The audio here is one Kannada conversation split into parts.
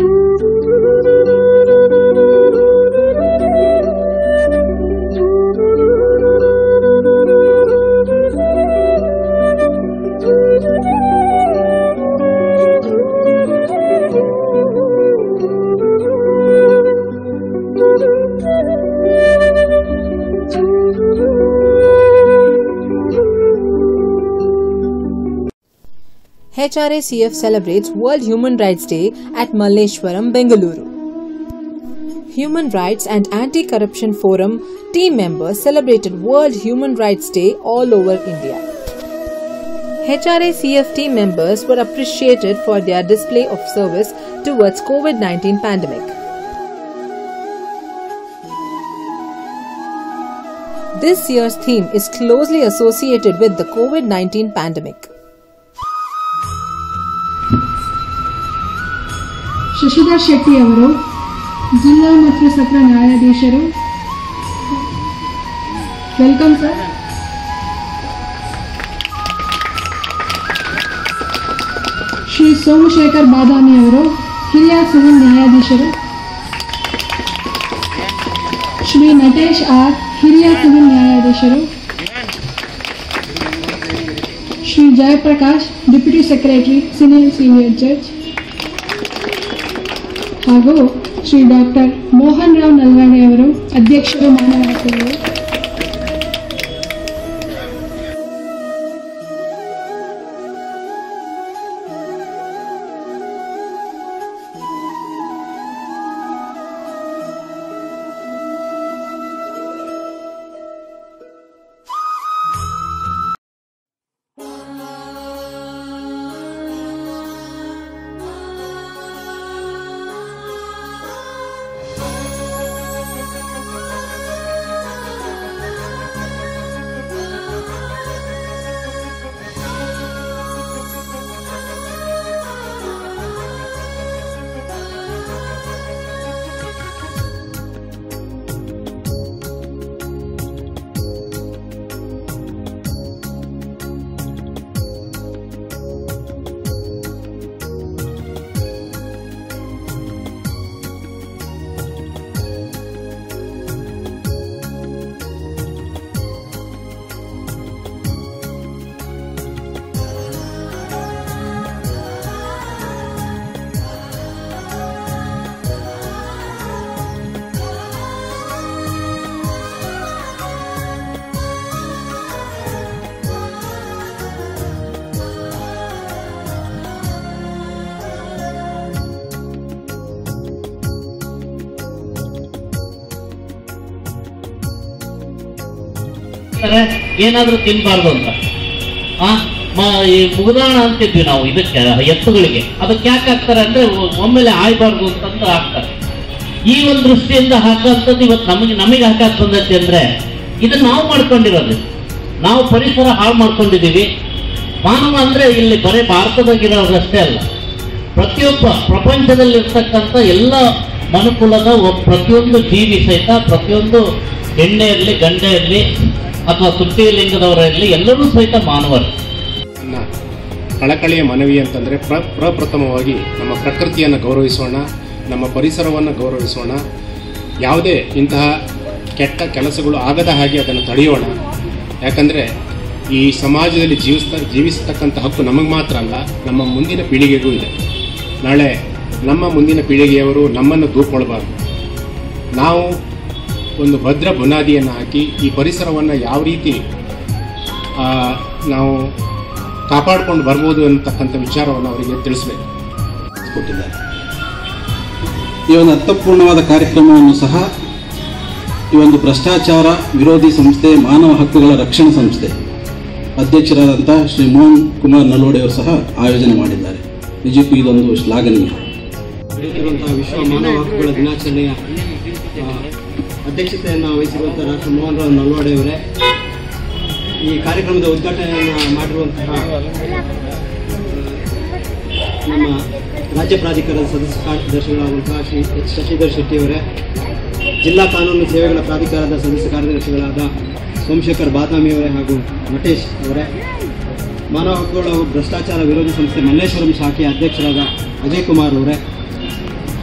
HRACF celebrates World Human Rights Day at Malleshwaram, Bengaluru. Human Rights and Anti-Corruption Forum team members celebrated World Human Rights Day all over India. HRACF team members were appreciated for their display of service towards COVID-19 pandemic. This year's theme is closely associated with the COVID-19 pandemic. Shashidhar Shetty ಅವರು ಜಿಲ್ಲಾ ಮತ್ತು ಸತ್ರ ನ್ಯಾಯಾಧೀಶರು ವೆಲ್ಕಮ್ ಸರ್ ಶ್ರೀ ಸೋಮಶೇಖರ್ ಬಾದಾಮಿ ಅವರು ಹಿರಿಯ ಸಿವಿಲ್ ನ್ಯಾಯಾಧೀಶರು ಶ್ರೀ ನಟೇಶ್ ಆರ್ ಹಿರಿಯ ಸಿವಿಲ್ ನ್ಯಾಯಾಧೀಶರು Shri Jayaprakash deputy secretary senior senior judge ಹಾಗೂ ಶ್ರೀ ಡಾಕ್ಟರ್ ಮೋಹನ್ ರಾವ್ ನಲ್ವಾಣಿ ಅವರು ಅಧ್ಯಕ್ಷರು ಮಾನವ ಹಕ್ಕುಗಳು ಮಾಡ್ತಾರೆ ಏನಾದ್ರೂ ತಿನ್ಬಾರ್ದು ಅಂತ ಆ ಮ- ಈ ಮುಗುದಾಣ ಅಂತಿದ್ವಿ ನಾವು ಇದಕ್ಕೆ ಎತ್ತುಗಳಿಗೆ ಅದಕ್ಕೆ ಯಾಕೆ ಹಾಕ್ತಾರೆ ಅಂದ್ರೆ ಒ- ಒಮ್ಮೆಲೆ ಆಯ್ಬಾರ್ದು ಅಂತಂದು ಹಾಕ್ತಾರೆ ಈ ಒಂದು ದೃಷ್ಟಿಯಿಂದ ಹಾಕುವಂಥದ್ದು ಇವತ್ತು ನಮಗೆ ನಮಗೆ ಹಾಕಕ್ ಬಂದೈತಿ ಅಂದ್ರೆ ಇದನ್ನ ನಾವು ಮಾಡ್ಕೊಂಡಿರೋದು ನಾವು ಪರಿಸರ ಹಾಳು ಮಾಡ್ಕೊಂಡಿದ್ದೀವಿ ಮಾನವ ಅಂದ್ರೆ ಇಲ್ಲಿ ಬರೀ ಭಾರತದಾಗಿರೋರಷ್ಟೇ ಅಲ್ಲ ಪ್ರತಿಯೊಬ್ಬ ಪ್ರಪಂಚದಲ್ಲಿರ್ತಕ್ಕಂಥ ಎಲ್ಲ ಮನುಕುಲದ ಒಬ್- ಪ್ರತಿಯೊಂದು ಜೀವಿ ಸಹಿತ ಪ್ರತಿಯೊಂದು ಹೆಣ್ಣೆ ಇರಲಿ ಗಂಡ ಇರಲಿ ಅಥವಾ ತೃತೀಯ ಲಿಂಗದವರಿರಲಿ ಎಲ್ಲರೂ ಸಹಿತ ಮಾನವರು ನನ್ನ ಕಳಕಳಿಯ ಮನವಿ ಅಂತಂದರೆ ಪ್ರ ಪ್ರಪ್ರಥಮವಾಗಿ ನಮ್ಮ ಪ್ರಕೃತಿಯನ್ನು ಗೌರವಿಸೋಣ ನಮ್ಮ ಪರಿಸರವನ್ನು ಗೌರವಿಸೋಣ ಯಾವುದೇ ಇಂತಹ ಕೆಟ್ಟ ಕೆಲಸಗಳು ಆಗದ ಹಾಗೆ ಅದನ್ನು ತಡೆಯೋಣ ಯಾಕಂದರೆ ಈ ಸಮಾಜದಲ್ಲಿ ಜೀವಿಸ್ತ ಜೀವಿಸ್ತಕ್ಕಂಥ ಹಕ್ಕು ನಮಗೆ ಮಾತ್ರ ಅಲ್ಲ ನಮ್ಮ ಮುಂದಿನ ಪೀಳಿಗೆಗೂ ಇದೆ ನಾಳೆ ನಮ್ಮ ಮುಂದಿನ ಪೀಳಿಗೆಯವರು ನಮ್ಮನ್ನು ದೂರ್ಕೊಳ್ಬಾರ್ದು ನಾವು ಒಂದು ಭದ್ರ ಬುನಾದಿಯನ್ನು ಹಾಕಿ ಈ ಪರಿಸರವನ್ನು ಯಾವ ರೀತಿ ಆ, ನಾವು ಕಾಪಾಡಿಕೊಂಡು ಬರ್ಬೋದು ಅನ್ನತಕ್ಕಂಥ ವಿಚಾರವನ್ನು ಅವರಿಗೆ ತಿಳಿಸಬೇಕು ಕೊಟ್ಟಿದ್ದಾರೆ ಈ ಒಂದು ಅರ್ಥಪೂರ್ಣವಾದ ಕಾರ್ಯಕ್ರಮವನ್ನು ಸಹ ಈ ಒಂದು ಭ್ರಷ್ಟಾಚಾರ ವಿರೋಧಿ ಸಂಸ್ಥೆ ಮಾನವ ಹಕ್ಕುಗಳ ರಕ್ಷಣಾ ಸಂಸ್ಥೆ ಅಧ್ಯಕ್ಷರಾದಂಥ ಶ್ರೀ ಮೋಹನ್ ಕುಮಾರ್ ನಲ್ವಡಿ ಅವರು ಸಹ ಆಯೋಜನೆ ಮಾಡಿದ್ದಾರೆ ನಿಜಕ್ಕೂ ಇದೊಂದು ಶ್ಲಾಘನೀಯ ನಡೆಯುತ್ತಿರುವಂತಹ ವಿಶ್ವ ಮಾನವ ಹಕ್ಕುಗಳ ದಿನಾಚರಣೆಯ ಆ, ಅಧ್ಯಕ್ಷತೆಯನ್ನು ವಹಿಸಿರುವಂಥ ಡಾಕ್ಟರ್ ಮೋಹನ್ ರಾವ್ ನಲ್ವಾಡೆ ಅವರೇ ಈ ಕಾರ್ಯಕ್ರಮದ ಉದ್ಘಾಟನೆಯನ್ನು ಮಾಡಿರುವಂತಹ ನಮ್ಮ ರಾಜ್ಯ ಪ್ರಾಧಿಕಾರದ ಸದಸ್ಯ ಕಾರ್ಯದರ್ಶಿಗಳಾದಂತಹ ಶ್ರೀ ಎಚ್ ಶಶಿಧರ್ ಶೆಟ್ಟಿ ಅವರೇ ಜಿಲ್ಲಾ ಕಾನೂನು ಸೇವೆಗಳ ಪ್ರಾಧಿಕಾರದ ಸದಸ್ಯ ಕಾರ್ಯದರ್ಶಿಗಳಾದ ಸೋಮಶೇಖರ್ ಬಾದಾಮಿ ಅವರೇ ಹಾಗೂ ನಟೇಶ್ ಅವರೇ ಮಾನವ ಹಕ್ಕುಗಳ ಭ್ರಷ್ಟಾಚಾರ ವಿರೋಧಿ ಸಂಸ್ಥೆ ಮಲ್ಲೇಶ್ವರಂ ಶಾಖೆಯ ಅಧ್ಯಕ್ಷರಾದ ಅಜಯ್ ಕುಮಾರ್ ಅವರೇ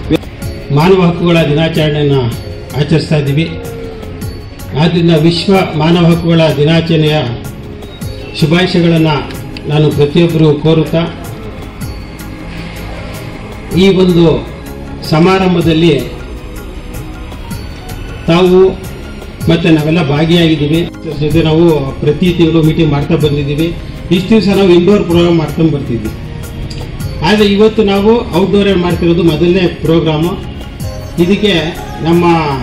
ಮಾನವ ಹಕ್ಕುಗಳ ದಿನಾಚರಣೆಯನ್ನು ಆಚರಿಸ್ತಾ ಇದ್ದೀವಿ ಆದ್ದರಿಂದ ವಿಶ್ವ ಮಾನವ ಹಕ್ಕುಗಳ ದಿನಾಚರಣೆಯ ಶುಭಾಶಯಗಳನ್ನು ನಾನು ಪ್ರತಿಯೊಬ್ಬರು ಕೋರುತ್ತಾ ಈ ಒಂದು ಸಮಾರಂಭದಲ್ಲಿ ತಾವು ಮತ್ತು ನಾವೆಲ್ಲ ಭಾಗಿಯಾಗಿದ್ದೀವಿ ಅದ್ರ ಜೊತೆ ನಾವು ಪ್ರತಿ ತಿಂಗಳು ಮೀಟಿಂಗ್ ಮಾಡ್ತಾ ಬಂದಿದ್ದೀವಿ ಇಷ್ಟು ದಿವಸ ನಾವು ಇಂಡೋರ್ ಪ್ರೋಗ್ರಾಮ್ ಮಾಡ್ಕೊಂಡು ಬರ್ತಿದ್ವಿ ಆದರೆ ಇವತ್ತು ನಾವು ಔಟ್ಡೋರ್ ಮಾಡ್ತಿರೋದು ಮೊದಲನೇ ಪ್ರೋಗ್ರಾಮು ಇದಕ್ಕೆ ನಮ್ಮ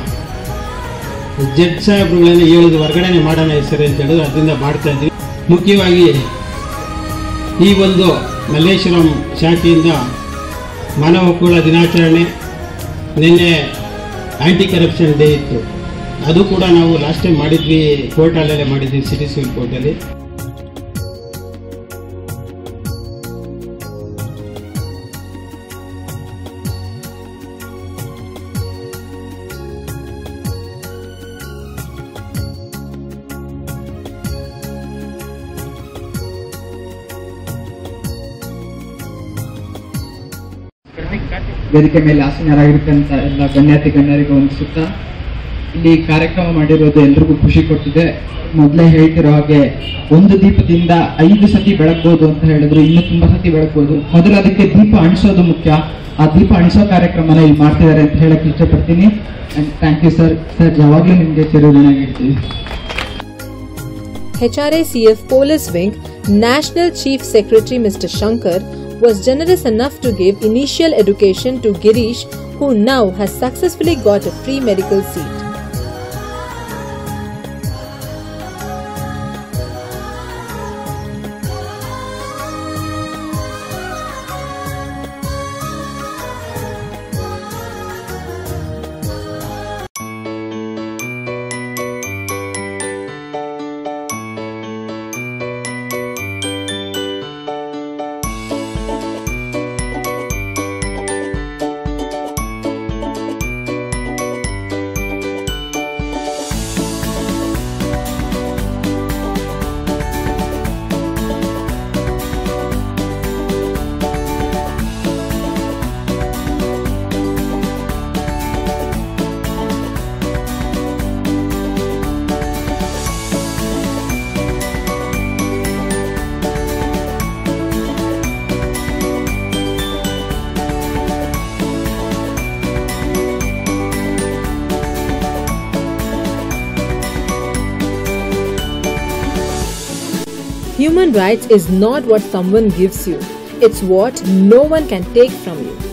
ಜಡ್ ಸಾಹೇಬ್ರುಗಳನ್ನ ಹೇಳೋದು ಹೊರಗಡೆನೆ ಮಾಡೋಣ ಹೆಸರು ಅಂತ ಹೇಳಿದ್ರು ಅದರಿಂದ ಮಾಡ್ತಾ ಇದ್ವಿ ಮುಖ್ಯವಾಗಿ ಈ ಒಂದು ಮಲ್ಲೇಶ್ವರಂ ಶಾಖೆಯಿಂದ ಮಾನವ ಹಕ್ಕುಗಳ ದಿನಾಚರಣೆ ನಿನ್ನೆ ಆ್ಯಂಟಿ ಕರಪ್ಷನ್ ಡೇ ಇತ್ತು ಅದು ಕೂಡ ನಾವು ಲಾಸ್ಟ್ ಟೈಮ್ ಮಾಡಿದ್ವಿ ಕೋರ್ಟಲ್ಲೇ ಮಾಡಿದ್ವಿ ಸಿಟಿ ಸಿವಿಲ್ ಕೋರ್ಟಲ್ಲಿ ವೇದಿಕೆ ಮೇಲೆ ಆಸೀನರಾಗಿರ್ತಕ್ಕಂಥ ಎಲ್ಲ ಗಣ್ಯಾತಿ ಗಣ್ಯರಿಗೆ ವಂದಿಸುತ್ತಾ ಇಲ್ಲಿ ಕಾರ್ಯಕ್ರಮ ಮಾಡಿರೋದು ಎಲ್ರಿಗೂ ಖುಷಿ ಕೊಟ್ಟಿದೆ ಮೊದಲೇ ಹೇಳ್ತಿರೋ ಹಾಗೆ ಒಂದು ದೀಪದಿಂದ ಐದು ಸತಿ ಬೆಳಗ್ಬೋದು ಅಂತ ಹೇಳಿದ್ರು ಇನ್ನು ತುಂಬಾ ಸತಿ ಬೆಳಗ್ಬೋದು ಮೊದಲು ಅದಕ್ಕೆ ದೀಪ ಅಣಿಸೋದು ಮುಖ್ಯ ಆ ದೀಪ ಅಣಿಸೋ ಕಾರ್ಯಕ್ರಮನ ಇಲ್ಲಿ ಮಾಡ್ತಿದ್ದಾರೆ ಅಂತ ಹೇಳಕ್ ಇಷ್ಟಪಡ್ತೀನಿ ಥ್ಯಾಂಕ್ ಯು ಸರ್ ಸರ್ ಯಾವಾಗಲೂ ನಿಮಗೆ ಚಿರಋಣಿಯಾಗಿರ್ತೀವಿ HRACF Police Wing National Chief Secretary Mr. Shankar was generous enough to give initial education to Girish, who now has successfully got a free medical seat. Human rights is not what someone gives you, it's what no one can take from you.